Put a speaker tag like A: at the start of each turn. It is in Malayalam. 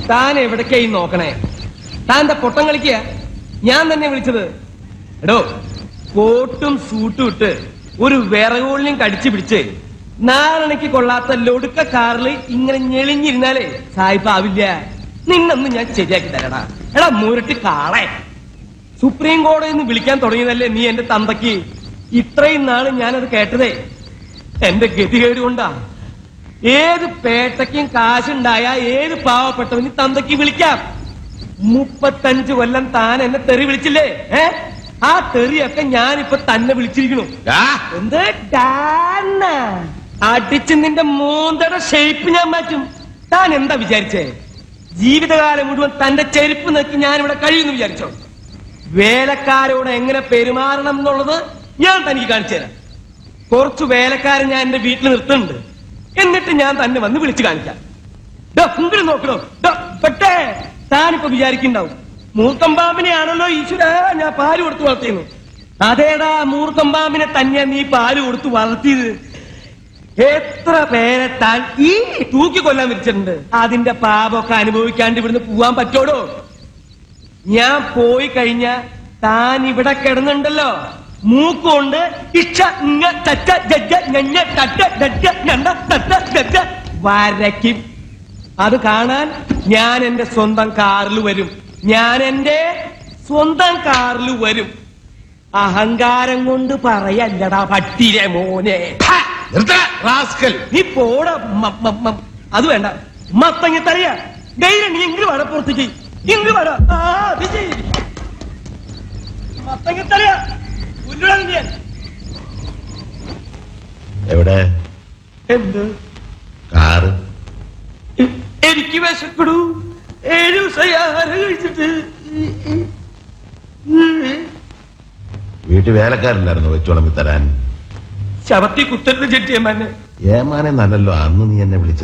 A: താൻ എവിടേക്കായി നോക്കണേ താന്റെ പൊട്ടം കളിക്കുക ഞാൻ തന്നെ വിളിച്ചത് എടോ കോട്ടും സൂട്ടും ഇട്ട് ഒരു വിറകോളിനും കടിച്ചു പിടിച്ച് നാരണയ്ക്ക് കൊള്ളാത്ത ലൊടുക്ക കാറിൽ ഇങ്ങനെ ഞെളിഞ്ഞിരുന്നാലേ സായിപ്പാവില്ല നിന്നൊന്ന് ഞാൻ ശരിയാക്കി തരടാ എടാ മുരട്ടി കാളെ സുപ്രീം കോടതിയിൽ നിന്ന് വിളിക്കാൻ തുടങ്ങിയതല്ലേ നീ എന്റെ തന്തയ്ക്ക് ഇത്രയും നാള് ഞാനത് കേട്ടതേ എന്റെ ഗതികേട് കൊണ്ടാ ഏത് പേട്ടയ്ക്കും കാശുണ്ടായ ഏത് പാവപ്പെട്ടവന് തന്തയ്ക്ക് വിളിക്കാം മുപ്പത്തഞ്ച് കൊല്ലം താൻ എന്നെ തെറി വിളിച്ചില്ലേ ഏ ആ തെറിയൊക്കെ ഞാനിപ്പൊ തന്നെ വിളിച്ചിരിക്കണു
B: ആ,
A: എന്ത് ഡാന്ന അടിച്ച് നിന്റെ മൂന്തയുടെ ഷേപ്പ് ഞാൻ മാറ്റും താൻ എന്താ വിചാരിച്ചേ ജീവിതകാലം മുഴുവൻ തന്റെ ചെരുപ്പ് നോക്കി ഞാൻ ഇവിടെ കഴിയുമെന്ന് വിചാരിച്ചോ വേലക്കാരോട് എങ്ങനെ പെരുമാറണം എന്നുള്ളത് ഞാൻ തനിക്ക് കാണിച്ചു തരാം കുറച്ച് വേലക്കാരെ ഞാൻ എന്റെ വീട്ടിൽ നിർത്തുന്നുണ്ട് എന്നിട്ട് ഞാൻ തന്നെ വന്ന് വിളിച്ചു കാണിക്കാം ദാ, ഇങ്ങട് നോക്കണോ ദാ, പെട്ടേ താനിപ്പോ വിചാരിക്കുന്നുണ്ടാവും മൂർക്കമ്പാമ്പിനെയാണല്ലോ ഈശ്വര ഞാൻ പാല് കൊടുത്ത് വളർത്തിയെന്ന് അതേടാ മൂർക്കമ്പാമ്പിനെ തന്നെയാ നീ പാല് കൊടുത്ത് വളർത്തിയത് എത്ര പേരെ താൻ ഈ തൂക്കി കൊല്ലാൻ വിരിച്ചിട്ടുണ്ട് അതിന്റെ പാപമൊക്കെ അനുഭവിക്കാണ്ട് ഇവിടുന്ന് പോവാൻ പറ്റോടോ ഞാൻ പോയി കഴിഞ്ഞ താൻ ഇവിടെ കിടന്നുണ്ടല്ലോ മൂക്കുകൊണ്ട് ഇക്ഷ ഇങ്ങ ചച്ച ജജ്ജ ഞഞ്ഞ തട്ട ഡജ്ജ ഞണ്ട തട്ട ഡജ്ജ വരയ്ക്കും അത് കാണാൻ ഞാൻ എന്റെ സ്വന്തം കാറിൽ വരും ഞാൻ എന്റെ സ്വന്തം കാറിൽ വരും അഹങ്കാരം കൊണ്ട് പറയല്ലടാ പട്ടിരെ മോനെ
B: ഹാ, നിർത്തടാ, rascal.
A: നീ പോട മ- മ- മ- അത് വേണ്ട മത്തങ്ങ തറിയ ധൈര്യം നീ ഇങ്ങ് വേണം പുറത്തേക്ക് ഇങ്ങ് വേണം ആ വിജയ് മത്തങ്ങ തറിയ
B: എവിടെ
A: എന്ത്
B: കാറ്
A: എ- എനിക്ക് വിശക്കടൂ ഏഴു ദിവസമായി ആഹാരം കഴിച്ചിട്ട്
B: വീട്ടിൽ വേലക്കാരുണ്ടായിരുന്നു വെച്ചോളമ്പി തരാൻ
A: ശവത്തി കുത്തരുത് ജഡ്ജിയമ്മന്നെ
B: ഏമാനെ നല്ലല്ലോ അന്ന് നീ എന്നെ വിളിച്ചത്